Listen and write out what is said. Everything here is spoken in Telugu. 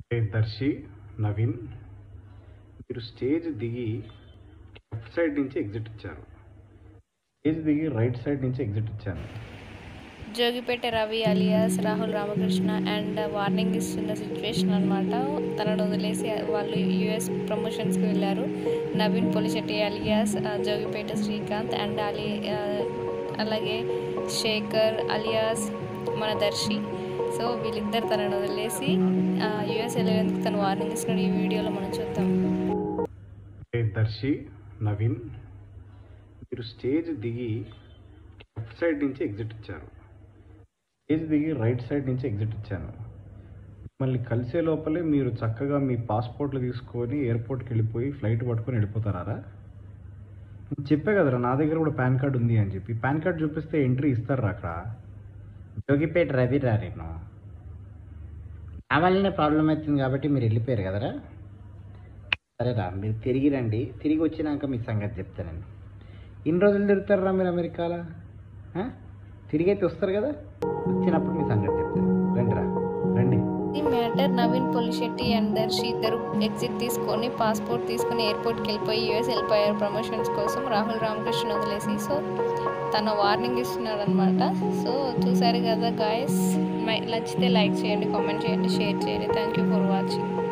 ఏ దర్శి నవీన్ మీరు స్టేజ్ దిగి లెఫ్ట్ సైడ్ నుంచి ఎగ్జిట్ ఇచ్చారు స్టేజ్ దిగి రైట్ సైడ్ నుంచి ఎగ్జిట్ ఇచ్చాను Jogipet Ravi alias Rahul Ramakrishna and warning ఇస్తున్న సిచ్యువేషన్ అనమాట తనను వదిలేసి వాళ్ళు యుఎస్ ప్రమోషన్స్కి వెళ్ళారు నవీన్ పొలిశెట్టి అలియాస్ ఆ, జోగిపేట శ్రీకాంత్ అండ్ అలీ ఆ, అలాగే శేఖర్ అలియాస్ మన దర్శి సో వీళ్ళిద్దరు తనను వదిలేసి యుఎస్ వెళ్ళేందుకు తను వార్నింగ్ ఇస్తున్నాడు ఈ వీడియోలో మనం చూద్దాం ఏ దర్శి నవీన్ మీరు స్టేజ్ దిగి లెఫ్ట్ సైడ్ నుంచి ఎగ్జిట్ ఇచ్చారు స్టేజ్ దిగి రైట్ సైడ్ నుంచి ఎగ్జిట్ ఇచ్చాను మళ్ళీ కలిసే లోపలే మీరు చక్కగా మీ పాస్పోర్ట్లు తీసుకొని ఎయిర్పోర్ట్కి వెళ్ళిపోయి ఫ్లైట్ పట్టుకొని వెళ్ళిపోతారా నేను చెప్పే కదరా నా దగ్గర కూడా పాన్ కార్డ్ ఉంది అని చెప్పి పాన్ కార్డ్ చూపిస్తే ఎంట్రీ ఇస్తారా అక్కడ జోగిపేట రవి రా నేను నా వల్లనే ప్రాబ్లం అవుతుంది కాబట్టి మీరు వెళ్ళిపోయారు కదరా సరేరా మీరు తిరిగి రండి తిరిగి వచ్చినాక మీ సంగతి చెప్తానండి ఇన్ని రోజులు తిరుగుతారా మీరు అమెరికాలో ఆ? తిరిగి అయితే వస్తారు కదా వచ్చినప్పుడు మీ సంగతి చెప్తాను రండిరా రండి ఈ మ్యాటర్ నవీన్ పొలిశెట్టి అండ్ దర్శి ఇద్దరు ఎగ్జిట్ తీసుకొని పాస్పోర్ట్ తీసుకొని ఎయిర్పోర్ట్కి వెళ్ళిపోయి యూఎస్ వెళ్ళిపోయారు ప్రమోషన్స్ కోసం రాహుల్ రామకృష్ణ వదిలేసి సో తను వార్నింగ్ ఇస్తున్నాడు అనమాట సో చూసారు కదా గాయస్ నచ్చితే లైక్ చేయండి కామెంట్ చేయండి షేర్ చేయండి థ్యాంక్ యూ ఫర్ వాచింగ్